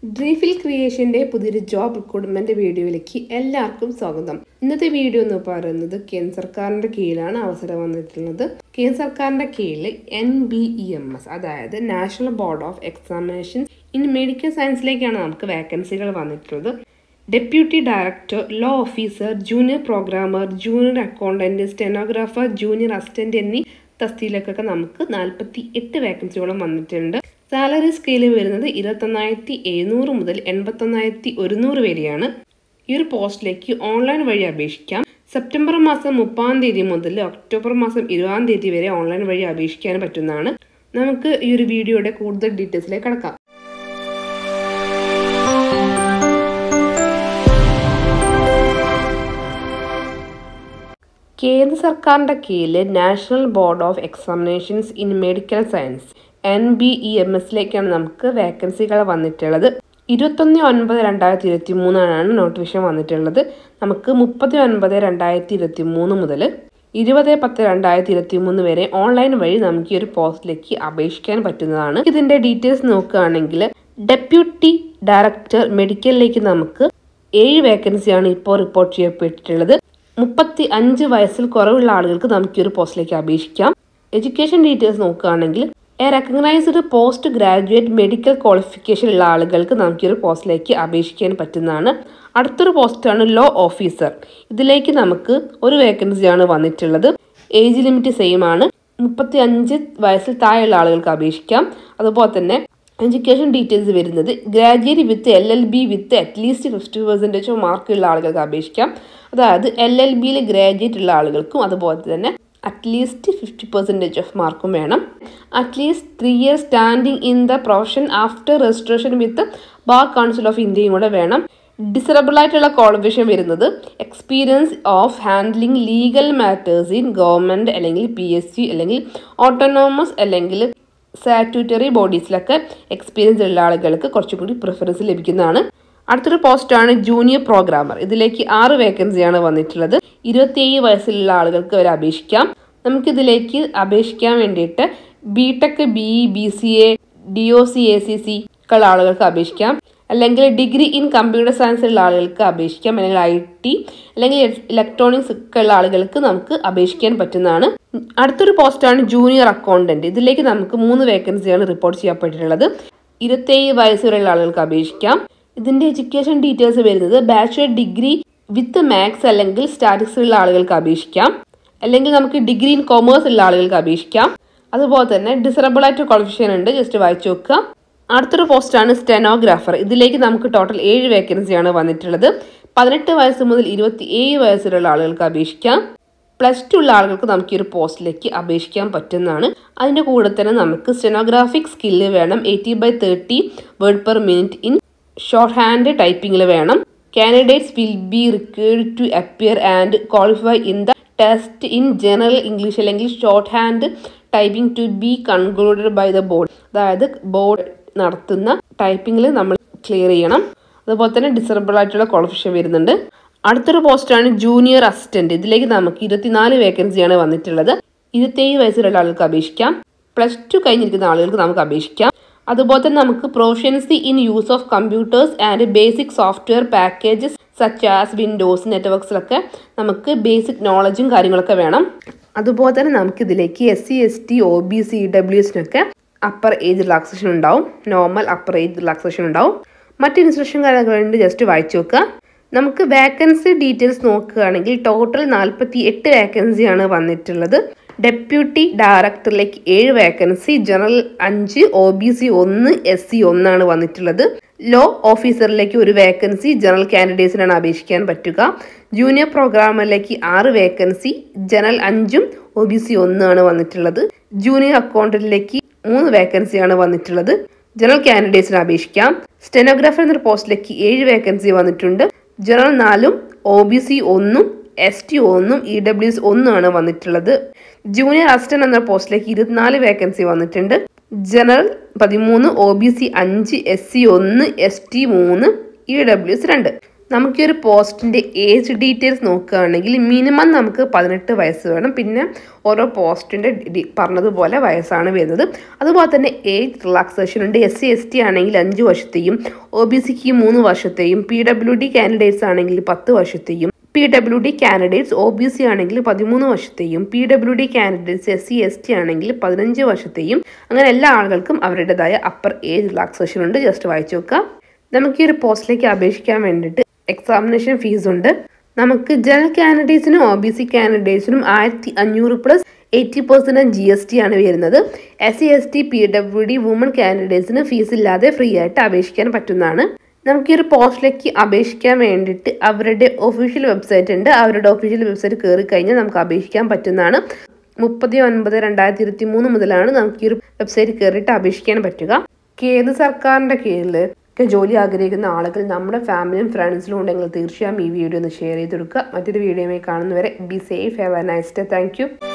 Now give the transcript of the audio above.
ഡ്രീഫിൽ ക്രിയേഷന്റെ പുതിയൊരു job recruitment വീഡിയോയിലേക്ക് എല്ലാവർക്കും സ്വാഗതം ഇന്നത്തെ വീഡിയോ എന്ന് പറയുന്നത് കേന്ദ്ര സർക്കാരിന്റെ കീഴിലാണ് അവസരം വന്നിട്ടുള്ളത് കേന്ദ്ര സർക്കാരിന്റെ കീഴിൽ N B E M S അതായത് national board of examination in medical സയൻസിലേക്കാണ് നമുക്ക് വേക്കൻസികൾ വന്നിട്ടുള്ളത് deputy director law officer junior programmer junior accountant stenographer junior assistant എന്നീ തസ്തിയിലേക്കൊക്കെ നമുക്ക് നാൽപ്പത്തി എട്ട് വേക്കൻസികളും വന്നിട്ടുണ്ട് സാലറി സ്കെയിൽ വരുന്നത് ഇരുപത്തൊന്നായിരത്തി എഴുന്നൂറ് മുതൽ എൺപത്തൊന്നായിരത്തി ഒരുന്നൂറ് വരെയാണ് ഈ ഒരു പോസ്റ്റിലേക്ക് ഓൺലൈൻ വഴി അപേക്ഷിക്കാം സെപ്റ്റംബർ മാസം മുപ്പതാം തീയതി മുതൽ ഒക്ടോബർ മാസം ഇരുപതാം തീയതി വരെ ഓൺലൈൻ വഴി അപേക്ഷിക്കാൻ പറ്റുന്നതാണ് നമുക്ക് ഈ ഒരു വീഡിയോയുടെ കൂടുതൽ ഡീറ്റെയിൽസിലേക്ക് കടക്കാം കേന്ദ്ര സർക്കാരിൻ്റെ കീഴിൽ national board of examinations in medical science N B E M എസിലേക്കാണ് നമുക്ക് വേക്കൻസികൾ വന്നിട്ടുള്ളത് ഇരുപത്തൊന്ന് ഒൻപത് രണ്ടായിരത്തി ഇരുപത്തി മൂന്നാണ് നോട്ടിഫിക്കേഷൻ വന്നിട്ടുള്ളത് നമുക്ക് മുപ്പത് ഒൻപത് രണ്ടായിരത്തി ഇരുപത്തി മൂന്ന് മുതൽ ഇരുപത് പത്ത് രണ്ടായിരത്തി ഇരുപത്തി മൂന്ന് വരെ ഓൺലൈൻ വഴി നമുക്ക് ഈ ഒരു പോസ്റ്റിലേക്ക് അപേക്ഷിക്കാൻ പറ്റുന്നതാണ് ഇതിന്റെ ഡീറ്റെയിൽസ് നോക്കുകയാണെങ്കിൽ ഡെപ്യൂട്ടി ഡയറക്ടർ മെഡിക്കലിലേക്ക് നമുക്ക് ഏഴ് വേക്കൻസിയാണ് ഇപ്പോൾ റിപ്പോർട്ട് ചെയ്യപ്പെട്ടിട്ടുള്ളത് മുപ്പത്തി അഞ്ച് വയസ്സിൽ കുറവുള്ള ആളുകൾക്ക് നമുക്ക് ഈ ഒരു പോസ്റ്റിലേക്ക് അപേക്ഷിക്കാം എഡ്യൂക്കേഷൻ ഡീറ്റെയിൽസ് നോക്കുകയാണെങ്കിൽ a recognised post graduate medical qualification ഉള്ള ആളുകൾക്ക് നമുക്ക് ഈ ഒരു പോസ്റ്റിലേക്ക് അപേക്ഷിക്കാൻ പറ്റുന്നതാണ് അടുത്തൊരു പോസ്റ്റാണ് ലോ ഓഫീസർ ഇതിലേക്ക് നമുക്ക് ഒരു വേക്കൻസിയാണ് വന്നിട്ടുള്ളത് ഏജ് ലിമിറ്റ് സെയിം ആണ് മുപ്പത്തി അഞ്ച് വയസ്സിൽ താഴെയുള്ള ആളുകൾക്ക് അപേക്ഷിക്കാം അതുപോലെ തന്നെ എഡ്യൂക്കേഷൻ ഡീറ്റെയിൽസ് വരുന്നത് graduate with L L B with at least fifty percentage mark ഉള്ള ആളുകൾക്ക് അപേക്ഷിക്കാം അതായത് എൽ എൽ ബിയിൽ ഗ്രാജുവേറ്റ് ഉള്ള ആളുകൾക്കും അതുപോലെ തന്നെ അറ്റ്ലീസ്റ്റ് ഫിഫ്റ്റി പെർസെൻറ്റേജ് ഓഫ് മാർക്കും വേണം at least three year standing in the profession after registration with bar council of ഇന്ത്യയും കൂടെ വേണം ഡിസറബിൾ ആയിട്ടുള്ള ക്വാളിഫിക്കേഷൻ വരുന്നത് experience of handling legal matters in government അല്ലെങ്കിൽ പി എസ് സി അല്ലെങ്കിൽ ഓട്ടോണോമസ് അല്ലെങ്കിൽ സാറ്റ്യൂട്ടറി ബോഡീസിലൊക്കെ എക്സ്പീരിയൻസ് ഉള്ള ആളുകൾക്ക് കുറച്ചും കൂടി പ്രിഫറൻസ് ലഭിക്കുന്നതാണ് അടുത്തൊരു പോസ്റ്റാണ് ജൂനിയർ പ്രോഗ്രാമർ ഇതിലേക്ക് ആറ് വേക്കൻസിയാണ് വന്നിട്ടുള്ളത് ഇരുപത്തിയേഴ് വയസ്സിലുള്ള ആളുകൾക്ക് വരെ അപേക്ഷിക്കാം നമുക്കിതിലേക്ക് അപേക്ഷിക്കാൻ വേണ്ടിയിട്ട് B tech B E B C A D O C A C C ഉള്ള ആളുകൾക്ക് അപേക്ഷിക്കാം അല്ലെങ്കിൽ ഡിഗ്രി ഇൻ കമ്പ്യൂട്ടർ സയൻസ് ഉള്ള ആളുകൾക്ക് അപേക്ഷിക്കാം അല്ലെങ്കിൽ ഐ ടി അല്ലെങ്കിൽ ഇലക്ട്രോണിക്സ് ഒക്കെ ഉള്ള ആളുകൾക്ക് നമുക്ക് അപേക്ഷിക്കാൻ പറ്റുന്നതാണ് അടുത്തൊരു പോസ്റ്റാണ് ജൂനിയർ അക്കൗണ്ടന്റ് ഇതിലേക്ക് നമുക്ക് മൂന്ന് വേക്കൻസിയാണ് റിപ്പോർട്ട് ചെയ്യപ്പെട്ടിട്ടുള്ളത് ഇരുപത്തേഴ് വയസ്സ് വരെയുള്ള ആളുകൾക്ക് അപേക്ഷിക്കാം ഇതിന്റെ എഡ്യൂക്കേഷൻ ഡീറ്റെയിൽസ് വരുന്നത് ബാച്ചുലർ ഡിഗ്രി വിത്ത് മാത്സ് അല്ലെങ്കിൽ സ്റ്റാറ്റിക്സ് ഉള്ള ആളുകൾക്ക് അപേക്ഷിക്കാം അല്ലെങ്കിൽ നമുക്ക് ഡിഗ്രി ഇൻ കൊമേഴ്സ് ഉള്ള ആളുകൾക്ക് അപേക്ഷിക്കാം അതുപോലെ തന്നെ ഡിസറബിൾ ആയിട്ട് ക്വാളിഫിക്കേഷൻ ഉണ്ട് ജസ്റ്റ് വായിച്ചു നോക്കുക അടുത്തൊരു പോസ്റ്റാണ് സ്റ്റെനോഗ്രാഫർ ഇതിലേക്ക് നമുക്ക് ടോട്ടൽ ഏഴ് വേക്കൻസിയാണ് വന്നിട്ടുള്ളത് പതിനെട്ട് വയസ്സ് മുതൽ ഇരുപത്തി ഏഴ് വയസ്സിലുള്ള ആളുകൾക്ക് അപേക്ഷിക്കാം പ്ലസ് ടു ഉള്ള ആളുകൾക്ക് നമുക്ക് ഈ ഒരു പോസ്റ്റിലേക്ക് അപേക്ഷിക്കാൻ പറ്റുന്നതാണ് അതിൻ്റെ കൂടെ തന്നെ നമുക്ക് സ്റ്റെനോഗ്രാഫിക് സ്കില്ല് വേണം eighty by thirty word per minute in shorthand ടൈപ്പിംഗിൽ വേണം candidates will be required to appear and qualify in the test in general English അല്ലെങ്കിൽ shorthand typing to be concluded by the board അതായത് board നടത്തുന്ന ടൈപ്പിംഗിൽ നമ്മൾ clear ചെയ്യണം അതുപോലെ തന്നെ ഡിസറബിൾ ആയിട്ടുള്ള ക്വാളിഫിക്കേഷൻ വരുന്നുണ്ട് അടുത്തൊരു പോസ്റ്റാണ് ജൂനിയർ അസിസ്റ്റന്റ് ഇതിലേക്ക് നമുക്ക് ഇരുപത്തിനാല് വേക്കൻസിയാണ് വന്നിട്ടുള്ളത് ഇരുപത്തേഴ് വയസ്സുള്ള ആളുകൾക്ക് അപേക്ഷിക്കാം പ്ലസ് ടു കഴിഞ്ഞിരിക്കുന്ന ആളുകൾക്ക് നമുക്ക് അപേക്ഷിക്കാം അതുപോലെ തന്നെ നമുക്ക് proficiency in use of computers and basic software packages such as Windows നെറ്റ്വർക്സിലൊക്കെ നമുക്ക് ബേസിക് നോളജും കാര്യങ്ങളൊക്കെ വേണം അതുപോലെ തന്നെ നമുക്ക് ഇതിലേക്ക് S C S T O B C W എസിനൊക്കെ അപ്പർ ഏജ് റിലാക്സേഷൻ ഉണ്ടാവും നോർമൽ അപ്പർ ഏജ് റിലാക്സേഷൻ ഉണ്ടാവും മറ്റ് ഇൻസ്ട്രക്ഷൻ കാര്യങ്ങളുണ്ട് ജസ്റ്റ് വായിച്ചു നോക്കുക നമുക്ക് വേക്കൻസി ഡീറ്റെയിൽസ് നോക്കുകയാണെങ്കിൽ ടോട്ടൽ നാൽപ്പത്തി എട്ട് വേക്കൻസിയാണ് വന്നിട്ടുള്ളത് ഡെപ്യൂട്ടി ഡയറക്ടറിലേക്ക് ഏഴ് വേക്കൻസി ജനറൽ അഞ്ച് ഒ ബി സി ഒന്ന് എസ് സി ഒന്നാണ് വന്നിട്ടുള്ളത് ലോ ഓഫീസറിലേക്ക് ഒരു വേക്കൻസി ജനറൽ കാൻഡിഡേറ്റ്സിനാണ് അപേക്ഷിക്കാൻ പറ്റുക ജൂനിയർ പ്രോഗ്രാമിലേക്ക് ആറ് വേക്കൻസി ജനറൽ അഞ്ചും ഒ ബി സി ഒന്നാണ് വന്നിട്ടുള്ളത് ജൂനിയർ അക്കൗണ്ടന്റിലേക്ക് മൂന്ന് വേക്കൻസിയാണ് വന്നിട്ടുള്ളത് ജനറൽ കാൻഡിഡേറ്റ്സിന് അപേക്ഷിക്കാം സ്റ്റെനോഗ്രാഫർ എന്ന പോസ്റ്റിലേക്ക് ഏഴ് വേക്കൻസി വന്നിട്ടുണ്ട് ജനറൽ നാലും ഒ ബി സി ഒന്നും എസ് ടി ഒന്നും ഇ ഡബ്ല്യു എസ് ഒന്നുമാണ് വന്നിട്ടുള്ളത് ജൂനിയർ അസിസ്റ്റന്റ് എന്ന പോസ്റ്റിലേക്ക് ഇരുപത്തിനാല് വേക്കൻസി വന്നിട്ടുണ്ട് ജനറൽ പതിമൂന്ന് ഒ ബി സി അഞ്ച് എസ് സി ഒന്ന് എസ് ടി മൂന്ന് ഇ ഡബ്ല്യു എസ് രണ്ട് നമുക്ക് ഈ ഒരു പോസ്റ്റിൻ്റെ ഏജ് ഡീറ്റെയിൽസ് നോക്കുകയാണെങ്കിൽ മിനിമം നമുക്ക് പതിനെട്ട് വയസ്സ് വേണം പിന്നെ ഓരോ പോസ്റ്റിൻ്റെ പറഞ്ഞതുപോലെ വയസ്സാണ് വരുന്നത് അതുപോലെ തന്നെ ഏജ് റിലാക്സേഷൻ ഉണ്ട് എസ് സി എസ് ടി ആണെങ്കിൽ അഞ്ച് വർഷത്തെയും ഒ ബി സിക്ക് മൂന്ന് വർഷത്തെയും പി ഡബ്ല്യു ഡി കാൻഡിഡേറ്റ്സ് ആണെങ്കിൽ പത്ത് വർഷത്തെയും P W D candidates O B C ആണെങ്കിൽ പതിമൂന്ന് വർഷത്തെയും P W D candidates S C S T ആണെങ്കിൽ പതിനഞ്ച് വർഷത്തെയും അങ്ങനെ എല്ലാ ആളുകൾക്കും അവരുടേതായ അപ്പർ ഏജ് റിലാക്സേഷൻ ഉണ്ട് ജസ്റ്റ് വായിച്ചു നോക്കുക നമുക്ക് ഈ ഒരു പോസ്റ്റിലേക്ക് അപേക്ഷിക്കാൻ വേണ്ടിയിട്ട് എക്സാമിനേഷൻ ഫീസ് ഉണ്ട് നമുക്ക് ജനറൽ കാൻഡിഡേറ്റ്സിനും ഒ ബി സി കാൻഡിഡേറ്റ്സിനും ആയിരത്തി അഞ്ഞൂറ് plus eighty percent G S T ആണ് വരുന്നത് S C S T P W D woman കാൻഡിഡേറ്റ്സിന് ഫീസ് ഇല്ലാതെ ഫ്രീ ആയിട്ട് അപേക്ഷിക്കാൻ പറ്റുന്നതാണ് നമുക്ക് ഈ ഒരു പോസ്റ്റിലേക്ക് അപേക്ഷിക്കാൻ വേണ്ടിയിട്ട് അവരുടെ ഒഫീഷ്യൽ വെബ്സൈറ്റ് ഉണ്ട് അവരുടെ ഒഫീഷ്യൽ വെബ്സൈറ്റ് കയറി കഴിഞ്ഞാൽ നമുക്ക് അപേക്ഷിക്കാൻ പറ്റുന്നതാണ് മുപ്പത് ഒൻപത് രണ്ടായിരത്തി ഇരുപത്തി മൂന്ന് മുതലാണ് നമുക്ക് ഈ ഒരു വെബ്സൈറ്റ് കയറിയിട്ട് അപേക്ഷിക്കാൻ പറ്റുക കേന്ദ്ര സർക്കാരിൻ്റെ കീഴിൽ ഒക്കെ ജോലി ആഗ്രഹിക്കുന്ന ആളുകൾ നമ്മുടെ ഫാമിലിയും ഫ്രണ്ട്സിലും ഉണ്ടെങ്കിൽ തീർച്ചയായും ഈ വീഡിയോ ഒന്ന് ഷെയർ ചെയ്ത് കൊടുക്കുക മറ്റൊരു വീഡിയോയുമായി കാണുന്നവരെ be safe have a nice day thank